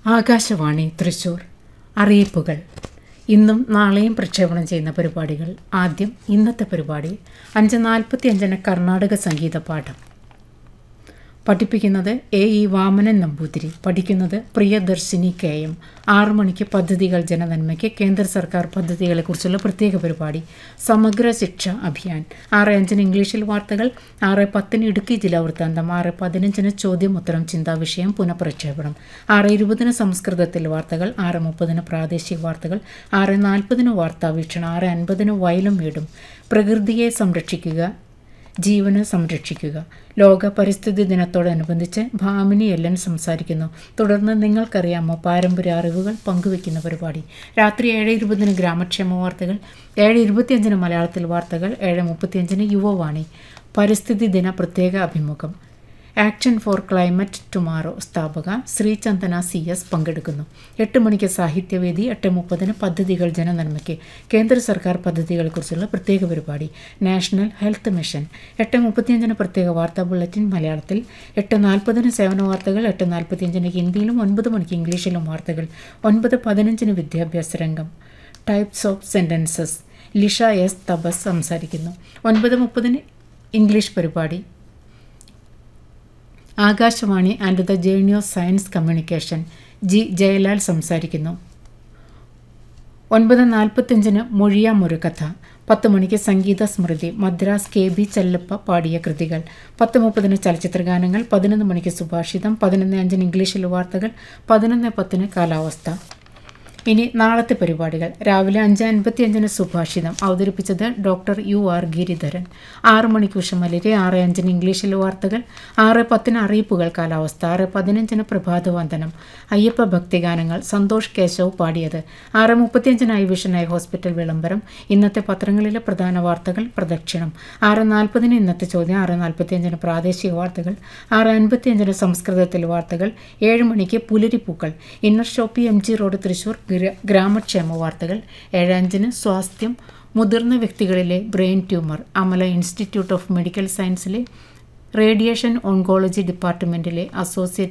ആകാശവാണി തൃശൂർ അറിയിപ്പുകൾ ഇന്നും നാളെയും പ്രക്ഷേപണം ചെയ്യുന്ന പരിപാടികൾ ആദ്യം ഇന്നത്തെ പരിപാടി അഞ്ച് നാൽപ്പത്തി അഞ്ചിന് കർണാടക സംഗീത പാഠം പഠിപ്പിക്കുന്നത് എ ഇ വാമനൻ നമ്പൂതിരി പഠിക്കുന്നത് പ്രിയദർശിനി കെ എം ആറു മണിക്ക് പദ്ധതികൾ ജനനന്മയ്ക്ക് കേന്ദ്ര സർക്കാർ പദ്ധതികളെക്കുറിച്ചുള്ള പ്രത്യേക പരിപാടി സമഗ്ര ശിക്ഷ അഭിയാൻ ആറ് അഞ്ചിന് ഇംഗ്ലീഷിൽ വാർത്തകൾ ആറ് പത്തിന് ഇടുക്കി ജില്ലാ വൃത്താന്തം ആറ് പതിനഞ്ചിന് ചോദ്യം ഉത്തരം ചിന്താ വിഷയം പുനഃപ്രക്ഷേപണം ആറ് ഇരുപതിന് സംസ്കൃതത്തിൽ വാർത്തകൾ ആറ് മുപ്പതിന് പ്രാദേശിക വാർത്തകൾ ആറ് നാൽപ്പതിന് വാർത്താ വീക്ഷണം ആറ് അൻപതിന് വയലും വീടും പ്രകൃതിയെ സംരക്ഷിക്കുക ജീവന് സംരക്ഷിക്കുക ലോക പരിസ്ഥിതി ദിനത്തോടനുബന്ധിച്ച് ഭാമിനി എല്ലൻ സംസാരിക്കുന്നു തുടർന്ന് നിങ്ങൾക്കറിയാമോ പാരമ്പര്യ അറിവുകൾ പങ്കുവെക്കുന്ന പരിപാടി രാത്രി ഏഴ് ഇരുപതിന് ഗ്രാമക്ഷേമ വാർത്തകൾ ഏഴ് ഇരുപത്തിയഞ്ചിന് മലയാളത്തിൽ വാർത്തകൾ ഏഴ് മുപ്പത്തിയഞ്ചിന് യുവവാണി പരിസ്ഥിതി ദിന പ്രത്യേക അഭിമുഖം ആക്ഷൻ ഫോർ ക്ലൈമറ്റ് ടുമാറോ സ്ഥാപക ശ്രീചന്ദന സി എസ് പങ്കെടുക്കുന്നു എട്ട് മണിക്ക് സാഹിത്യവേദി എട്ട് മുപ്പതിന് പദ്ധതികൾ ജനനന്മയ്ക്ക് കേന്ദ്ര സർക്കാർ പദ്ധതികളെക്കുറിച്ചുള്ള പ്രത്യേക പരിപാടി നാഷണൽ ഹെൽത്ത് മിഷൻ എട്ട് മുപ്പത്തിയഞ്ചിന് പ്രത്യേക വാർത്താ ബുള്ളറ്റിൻ മലയാളത്തിൽ എട്ട് നാൽപ്പതിന് സേവന വാർത്തകൾ എട്ട് നാൽപ്പത്തിയഞ്ചിന് ഹിന്ദിയിലും ഒൻപത് മണിക്ക് ഇംഗ്ലീഷിലും വാർത്തകൾ ഒൻപത് പതിനഞ്ചിന് വിദ്യാഭ്യാസ രംഗം types of sentences Lisha S Thabas സംസാരിക്കുന്നു ഒൻപത് മുപ്പതിന് ഇംഗ്ലീഷ് പരിപാടി Akashvani and the journey of science communication G Jayalal സംസാരിക്കുന്നു ഒൻപത് നാൽപ്പത്തഞ്ചിന് മൊഴിയാം ഒരു കഥ പത്ത് മണിക്ക് സംഗീത സ്മൃതി മദ്രാസ് കെ ബി ചെല്ലപ്പ പാടിയ കൃതികൾ പത്ത് മുപ്പതിന് ചലച്ചിത്രഗാനങ്ങൾ പതിനൊന്ന് മണിക്ക് സുഭാഷിതം പതിനൊന്ന് അഞ്ചിന് ഇംഗ്ലീഷിൽ വാർത്തകൾ പതിനൊന്ന് പത്തിന് കാലാവസ്ഥ ഇനി നാളത്തെ പരിപാടികൾ രാവിലെ അഞ്ച് അൻപത്തി അഞ്ചിന് സുഭാഷിതം അവതരിപ്പിച്ചത് ഡോക്ടർ യു ആർ ഗിരിധരൻ ആറ് മണിക്ക് ഉഷമലരി ആറ് അഞ്ചിന് ഇംഗ്ലീഷിൽ വാർത്തകൾ ആറ് പത്തിന് അറിയിപ്പുകൾ കാലാവസ്ഥ ആറ് പതിനഞ്ചിന് പ്രഭാതവന്ദനം അയ്യപ്പ ഭക്തിഗാനങ്ങൾ സന്തോഷ് കേശവ് പാടിയത് ആറ് മുപ്പത്തിയഞ്ചിന് ഐ വിഷൻ ഐ ഹോസ്പിറ്റൽ വിളംബരം ഇന്നത്തെ പത്രങ്ങളിലെ പ്രധാന വാർത്തകൾ പ്രദക്ഷിണം ആറ് നാൽപ്പതിന് ഇന്നത്തെ ചോദ്യം ആറ് നാൽപ്പത്തിയഞ്ചിന് പ്രാദേശിക വാർത്തകൾ ആറ് അൻപത്തിയഞ്ചിന് സംസ്കൃതത്തിൽ വാർത്തകൾ ഏഴ് മണിക്ക് പുലരിപ്പൂക്കൾ inner shoppe M G road Thrissur ഗ്രാമക്ഷേമ വാർത്തകൾ ഏഴഞ്ചിന് സ്വാസ്ഥ്യം മുതിർന്ന വ്യക്തികളിലെ brain tumour Amala institute of medical സയൻസിലെ റേഡിയേഷൻ ഓൺകോളജി ഡിപ്പാർട്ട്മെൻറ്റിലെ അസോസിയേറ്റ്